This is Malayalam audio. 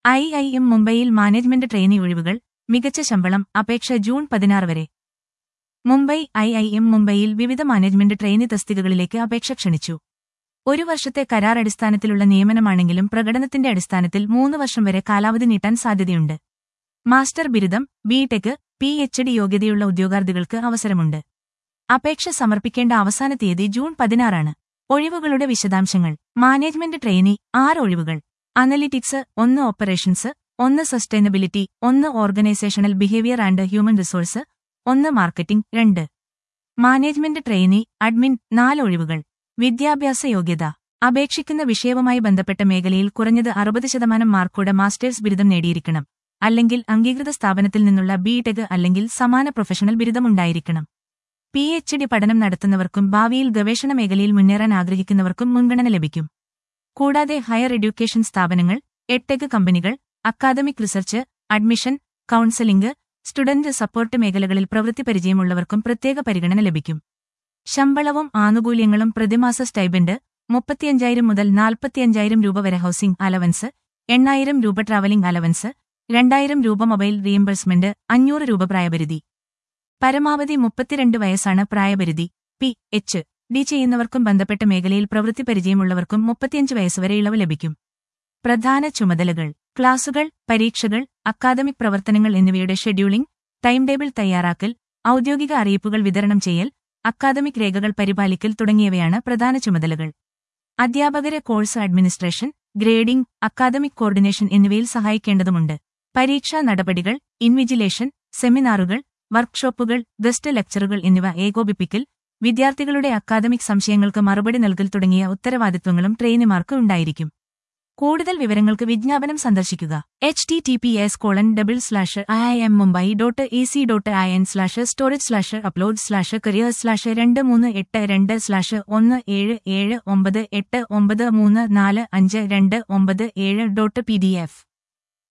ഐ ഐ എം മുംബൈയിൽ മാനേജ്മെന്റ് ട്രെയിനി ഒഴിവുകൾ മികച്ച ശമ്പളം അപേക്ഷ ജൂൺ പതിനാറ് വരെ മുംബൈ ഐ ഐ എം മുംബൈയിൽ വിവിധ മാനേജ്മെന്റ് ട്രെയിനി തസ്തികകളിലേക്ക് അപേക്ഷ ക്ഷണിച്ചു ഒരു വർഷത്തെ കരാർ അടിസ്ഥാനത്തിലുള്ള നിയമനമാണെങ്കിലും പ്രകടനത്തിന്റെ അടിസ്ഥാനത്തിൽ മൂന്ന് വർഷം വരെ കാലാവധി നീട്ടാൻ സാധ്യതയുണ്ട് മാസ്റ്റർ ബിരുദം B tech P H D യോഗ്യതയുള്ള ഉദ്യോഗാർത്ഥികൾക്ക് അവസരമുണ്ട് അപേക്ഷ സമർപ്പിക്കേണ്ട അവസാന തീയതി ജൂൺ പതിനാറാണ് ഒഴിവുകളുടെ വിശദാംശങ്ങൾ മാനേജ്മെന്റ് ട്രെയിനി ആറ് ഒഴിവുകൾ അനലിറ്റിക്സ് ഒന്ന് ഓപ്പറേഷൻസ് ഒന്ന് സസ്റ്റൈനബിലിറ്റി ഒന്ന് organisational behaviour and human resource ഒന്ന് മാർക്കറ്റിംഗ് രണ്ട് മാനേജ്മെന്റ് ട്രെയിനി അഡ്മിൻ നാല് ഒഴിവുകൾ വിദ്യാഭ്യാസ യോഗ്യത അപേക്ഷിക്കുന്ന വിഷയവുമായി ബന്ധപ്പെട്ട മേഖലയിൽ കുറഞ്ഞത് അറുപത് ശതമാനം മാർക്കോടെ മാസ്റ്റേഴ്സ് ബിരുദം നേടിയിരിക്കണം അല്ലെങ്കിൽ അംഗീകൃത സ്ഥാപനത്തിൽ നിന്നുള്ള ബി ടെക് അല്ലെങ്കിൽ സമാന പ്രൊഫഷണൽ ബിരുദമുണ്ടായിരിക്കണം പി എച്ച് ഡി പഠനം നടത്തുന്നവർക്കും ഭാവിയിൽ ഗവേഷണ മേഖലയിൽ മുന്നേറാൻ ആഗ്രഹിക്കുന്നവർക്കും മുൻഗണന ലഭിക്കും കൂടാതെ ഹയർ എഡ്യൂക്കേഷൻ സ്ഥാപനങ്ങൾ എട്ടെക് കമ്പനികൾ academic research admission counselling student support മേഖലകളിൽ പ്രവൃത്തി പരിചയമുള്ളവർക്കും പ്രത്യേക പരിഗണന ലഭിക്കും ശമ്പളവും ആനുകൂല്യങ്ങളും പ്രതിമാസ സ്റ്റൈബൻഡ് മുപ്പത്തിയഞ്ചായിരം മുതൽ നാൽപ്പത്തിയഞ്ചായിരം രൂപ വരെ ഹൌസിംഗ് അലവൻസ് എണ്ണായിരം രൂപ ട്രാവലിംഗ് അലവൻസ് രണ്ടായിരം രൂപ മൊബൈൽ റീഇംബേഴ്സ്മെന്റ് അഞ്ഞൂറ് രൂപ പ്രായപരിധി പരമാവധി മുപ്പത്തിരണ്ട് വയസ്സാണ് പ്രായപരിധി പി എച്ച് ഡി ചെയ്യുന്നവർക്കും ബന്ധപ്പെട്ട മേഖലയിൽ പ്രവൃത്തി പരിചയമുള്ളവർക്കും മുപ്പത്തിയഞ്ച് വയസ്സുവരെ ഇളവ് ലഭിക്കും പ്രധാന ചുമതലകൾ ക്ലാസുകൾ പരീക്ഷകൾ അക്കാദമിക് പ്രവർത്തനങ്ങൾ എന്നിവയുടെ ഷെഡ്യൂളിംഗ് ടൈം ടേബിൾ തയ്യാറാക്കൽ ഔദ്യോഗിക അറിയിപ്പുകൾ വിതരണം ചെയ്യൽ അക്കാദമിക് രേഖകൾ പരിപാലിക്കൽ തുടങ്ങിയവയാണ് പ്രധാന ചുമതലകൾ അധ്യാപകരെ course administration grading academic coordination എന്നിവയിൽ സഹായിക്കേണ്ടതുമുണ്ട് പരീക്ഷാ നടപടികൾ ഇൻവിജിലേഷൻ സെമിനാറുകൾ വർക്ക്ഷോപ്പുകൾ ഗസ്റ്റ് ലെക്ചറുകൾ എന്നിവ ഏകോപിപ്പിക്കൽ വിദ്യാർത്ഥികളുടെ അക്കാദമിക് സംശയങ്ങൾക്ക് മറുപടി നൽകൽ തുടങ്ങിയ ഉത്തരവാദിത്വങ്ങളും ട്രെയിനിമാർക്ക് ഉണ്ടായിരിക്കും കൂടുതൽ വിവരങ്ങൾക്ക് വിജ്ഞാപനം സന്ദർശിക്കുക H T T P S colon double slash I I M Mumbai dot A C dot I N slash storage slash upload slash career slash രണ്ട് മൂന്ന് എട്ട് രണ്ട് സ്ലാഷ് ഒന്ന് ഏഴ് ഏഴ് ഒമ്പത് എട്ട് ഒമ്പത് മൂന്ന് നാല് അഞ്ച് രണ്ട് ഒമ്പത് ഏഴ് ഡോട്ട് പി ഡി എഫ്